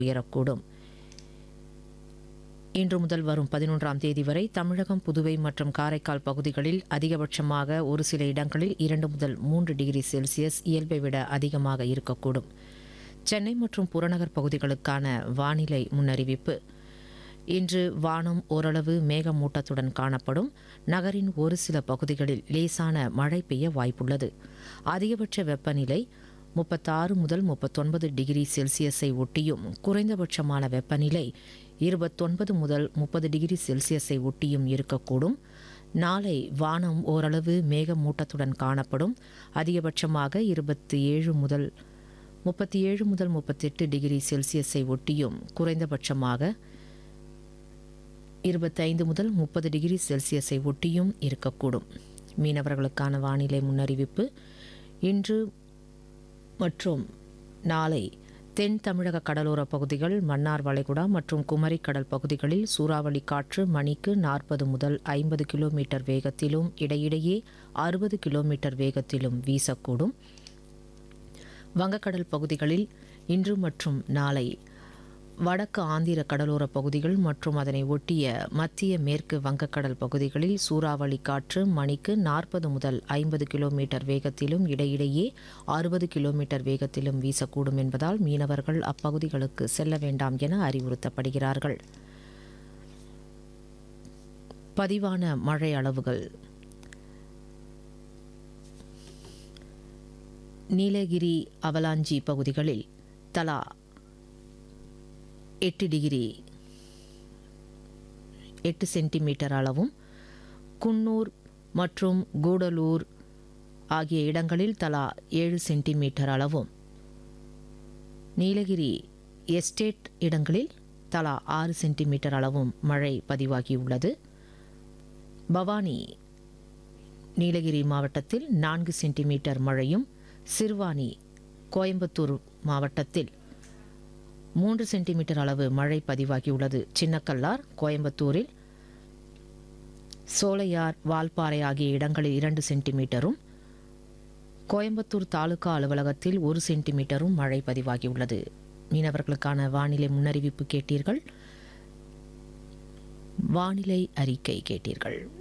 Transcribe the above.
உயரக்கூடும் இன்று முதல் வரும் பதினொன்றாம் தேதி வரை தமிழகம் புதுவை மற்றும் காரைக்கால் பகுதிகளில் அதிகபட்சமாக ஒரு சில இடங்களில் இரண்டு முதல் மூன்று டிகிரி செல்சியஸ் இயல்பை விட அதிகமாக இருக்கக்கூடும் சென்னை மற்றும் புறநகர் பகுதிகளுக்கான வானிலை முன்னறிவிப்பு இன்று வானம் ஓரளவு மேகமூட்டத்துடன் காணப்படும் நகரின் ஒரு சில பகுதிகளில் லேசான மழை பெய்ய வாய்ப்புள்ளது அதிகபட்ச வெப்பநிலை முப்பத்தாறு முதல் முப்பத்தொன்பது டிகிரி செல்சியஸை ஒட்டியும் குறைந்தபட்சமான வெப்பநிலை இருபத்தொன்பது முதல் முப்பது டிகிரி செல்சியஸை ஒட்டியும் இருக்கக்கூடும் நாளை வானம் ஓரளவு மேகமூட்டத்துடன் காணப்படும் அதிகபட்சமாக இருபத்தி ஏழு முதல் முப்பத்தி ஏழு முதல் முப்பத்தெட்டு டிகிரி செல்சியஸை ஒட்டியும் குறைந்தபட்சமாக இருபத்தைந்து முதல் முப்பது டிகிரி செல்சியஸை ஒட்டியும் இருக்கக்கூடும் மீனவர்களுக்கான வானிலை முன்னறிவிப்பு இன்று மற்றும் நாளை தென் தமிழக கடலோர பகுதிகள் மன்னார் வளைகுடா மற்றும் குமரி கடல் பகுதிகளில் சூறாவளி காற்று மணிக்கு நாற்பது முதல் ஐம்பது கிலோமீட்டர் வேகத்திலும் இடையிடையே அறுபது கிலோமீட்டர் வேகத்திலும் வீசக்கூடும் வங்கக்கடல் பகுதிகளில் இன்று மற்றும் நாளை வடக்கு ஆந்திர கடலோர பகுதிகள் மற்றும் அதனை ஒட்டிய மத்திய மேற்கு வங்கக்கடல் பகுதிகளில் சூறாவளி காற்று மணிக்கு நாற்பது முதல் ஐம்பது கிலோமீட்டர் வேகத்திலும் இடையிடையே அறுபது கிலோமீட்டர் வேகத்திலும் வீசக்கூடும் என்பதால் மீனவர்கள் அப்பகுதிகளுக்கு செல்ல வேண்டாம் என அறிவுறுத்தப்படுகிறார்கள் பதிவான மழை அளவுகள் நீலகிரி அவலாஞ்சி பகுதிகளில் தலா எட்டு டிகிரி எட்டு சென்டிமீட்டர் அளவும் குன்னூர் மற்றும் கூடலூர் ஆகிய இடங்களில் தலா ஏழு சென்டிமீட்டர் அளவும் நீலகிரி எஸ்டேட் இடங்களில் தலா ஆறு சென்டிமீட்டர் அளவும் மழை பதிவாகியுள்ளது பவானி நீலகிரி மாவட்டத்தில் நான்கு சென்டிமீட்டர் மழையும் சிறுவாணி கோயம்புத்தூர் மாவட்டத்தில் மூன்று சென்டிமீட்டர் அளவு மழை பதிவாகியுள்ளது சின்னக்கல்லார் கோயம்புத்தூரில் சோலையார் வால்பாறை ஆகிய இடங்களில் இரண்டு சென்டிமீட்டரும் கோயம்புத்தூர் தாலுகா அலுவலகத்தில் ஒரு சென்டிமீட்டரும் மழை பதிவாகியுள்ளது மீனவர்களுக்கான வானிலை முன்னறிவிப்பு கேட்டீர்கள் வானிலை அறிக்கை கேட்டீர்கள்